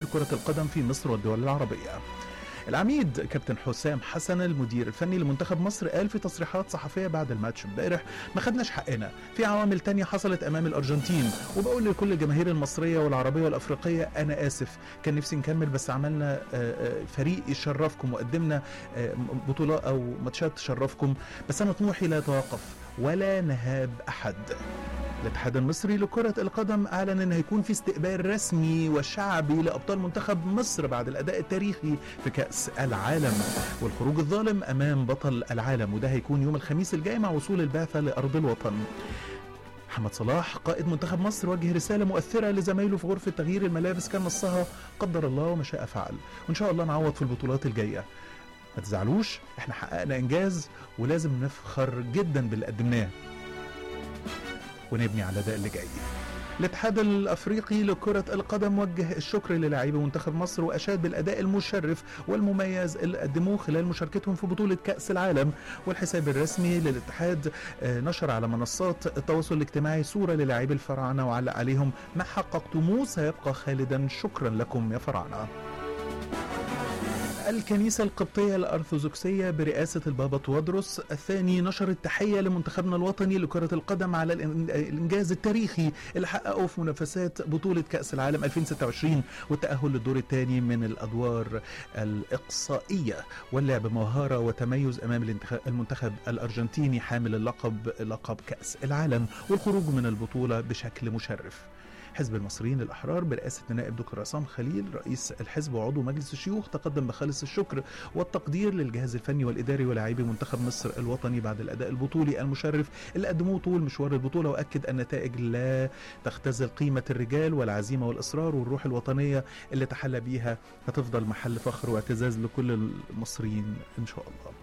كرة القدم في مصر والدول العربية العميد كابتن حسام حسن المدير الفني لمنتخب مصر قال في تصريحات صحفيه بعد الماتش امبارح ما خدناش حقنا في عوامل تانية حصلت امام الارجنتين وبقول لكل الجماهير المصريه والعربيه والافريقيه انا اسف كان نفسي نكمل بس عملنا آه، آه، فريق يشرفكم وقدمنا آه، بطوله او ماتشات تشرفكم بس انا طموحي لا يتوقف ولا نهاب احد الاتحاد المصري لكرة القدم أعلن أن هيكون في استقبال رسمي وشعبي لأبطال منتخب مصر بعد الأداء التاريخي في كأس العالم والخروج الظالم أمام بطل العالم وده هيكون يوم الخميس الجاي مع وصول البعثة لأرض الوطن محمد صلاح قائد منتخب مصر وجه رسالة مؤثرة لزمايله في غرفة تغيير الملابس كان نصها قدر الله وما شاء فعل وإن شاء الله نعوض في البطولات الجاية ما تزعلوش احنا حققنا انجاز ولازم نفخر جدا باللي قدمناه ونبني على ده اللي جاي الاتحاد الافريقي لكرة القدم وجه الشكر للاعبي منتخب مصر واشاد بالاداء المشرف والمميز اللي قدموه خلال مشاركتهم في بطولة كأس العالم والحساب الرسمي للاتحاد آه، نشر على منصات التواصل الاجتماعي صورة للاعبي الفراعنة وعلق عليهم ما حققتموه سيبقى خالدا شكرا لكم يا فراعنة الكنيسة القبطية الأرثوذكسية برئاسة البابا توادرس الثاني نشرت تحية لمنتخبنا الوطني لكرة القدم على الإن- الإنجاز التاريخي اللي حققه في منافسات بطولة كأس العالم 2026 والتأهل للدور الثاني من الأدوار الإقصائية واللعب مهارة وتميز أمام الانتخ- المنتخب الأرجنتيني حامل اللقب لقب كأس العالم والخروج من البطولة بشكل مشرف حزب المصريين الأحرار برئاسة النائب دكتور عصام خليل رئيس الحزب وعضو مجلس الشيوخ تقدم بخالص الشكر والتقدير للجهاز الفني والإداري ولاعبي منتخب مصر الوطني بعد الأداء البطولي المشرف اللي قدموه طول مشوار البطولة وأكد أن النتائج لا تختزل قيمة الرجال والعزيمة والإصرار والروح الوطنية اللي تحلى بيها هتفضل محل فخر واعتزاز لكل المصريين إن شاء الله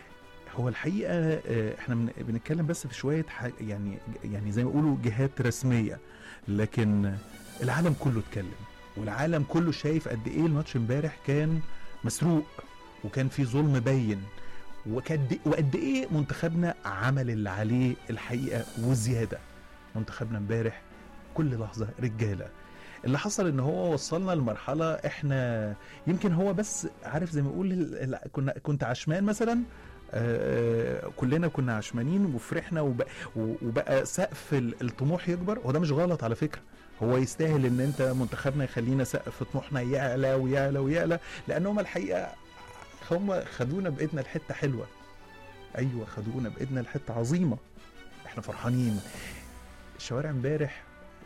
هو الحقيقة آه، احنا بن- بنتكلم بس في شوية ح- يعني يعني زي ما يقولوا جهات رسمية لكن العالم كله اتكلم والعالم كله شايف قد ايه الماتش امبارح كان مسروق وكان في ظلم باين وكد وقد ايه منتخبنا عمل اللي عليه الحقيقه وزياده منتخبنا امبارح كل لحظه رجاله اللي حصل ان هو وصلنا لمرحله احنا يمكن هو بس عارف زي ما يقول ال- ال- كنا كنت عشمان مثلا آه، كلنا كنا عشمانين وفرحنا وبقى, وبقى سقف ال- الطموح يكبر وده مش غلط على فكره هو يستاهل ان انت منتخبنا يخلينا سقف طموحنا يعلى ويعلى ويعلى لان هم الحقيقه هم خدونا بايدنا لحته حلوه ايوه خدونا بايدنا لحته عظيمه احنا فرحانين الشوارع امبارح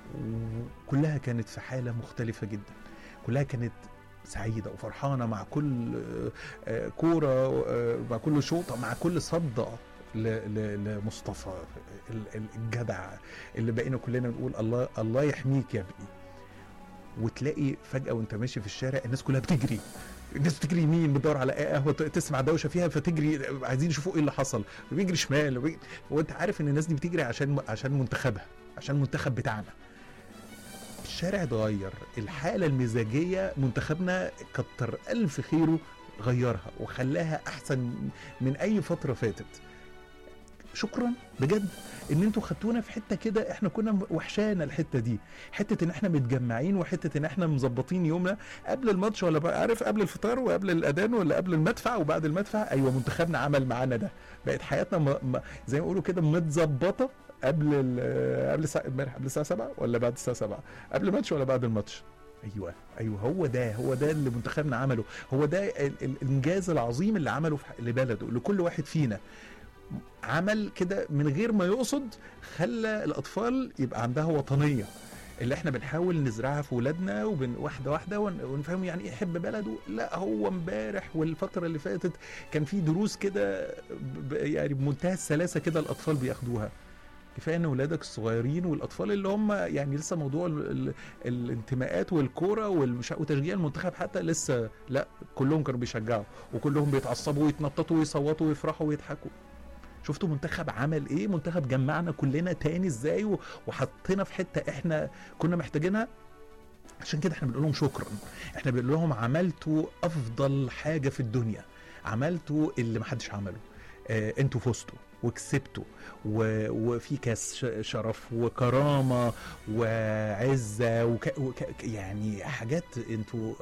كلها كانت في حاله مختلفه جدا كلها كانت سعيده وفرحانه مع كل آه، آه، كوره آه، مع كل شوطه مع كل صده ل- ل- لمصطفى ال- ال- الجدع اللي بقينا كلنا نقول الله الله يحميك يا ابني وتلاقي فجاه وانت ماشي في الشارع الناس كلها بتجري الناس بتجري يمين بتدور على ايه قهوه تسمع دوشه فيها فتجري عايزين يشوفوا ايه اللي حصل وبيجري شمال وبيجري وانت عارف ان الناس دي بتجري عشان عشان منتخبها عشان المنتخب بتاعنا الشارع اتغير الحاله المزاجيه منتخبنا كتر الف خيره غيرها وخلاها احسن من اي فتره فاتت شكرا بجد ان انتوا خدتونا في حته كده احنا كنا وحشانا الحته دي حته ان احنا متجمعين وحته ان احنا مظبطين يومنا قبل الماتش ولا بقى عارف قبل الفطار وقبل الاذان ولا قبل المدفع وبعد المدفع ايوه منتخبنا عمل معانا ده بقت حياتنا م... م... زي ما يقولوا كده متظبطه قبل ال... قبل الساعه امبارح قبل الساعه 7 ولا بعد الساعه 7 قبل الماتش ولا بعد الماتش ايوه ايوه هو ده هو ده اللي منتخبنا عمله هو ده ال... ال... الانجاز العظيم اللي عمله في... لبلده لكل واحد فينا عمل كده من غير ما يقصد خلى الاطفال يبقى عندها وطنيه اللي احنا بنحاول نزرعها في ولادنا وبن واحده واحده ون- ونفهم يعني ايه يحب بلده لا هو امبارح والفتره اللي فاتت كان في دروس كده ب- يعني بمنتهى السلاسه كده الاطفال بياخدوها كفايه ان ولادك الصغيرين والاطفال اللي هم يعني لسه موضوع ال ال الانتماءات والكوره والمش- وتشجيع المنتخب حتى لسه لا كلهم كانوا بيشجعوا وكلهم بيتعصبوا ويتنططوا ويصوتوا ويفرحوا ويضحكوا شفتوا منتخب عمل ايه منتخب جمعنا كلنا تاني ازاي و- وحطينا في حته احنا كنا محتاجينها عشان كده احنا بنقول لهم شكرا احنا بنقول لهم عملتوا افضل حاجه في الدنيا عملتوا اللي محدش عمله اه انتوا فزتوا وكسبتوا و... وفي كاس ش- شرف وكرامه وعزه وك... وك... يعني حاجات انتوا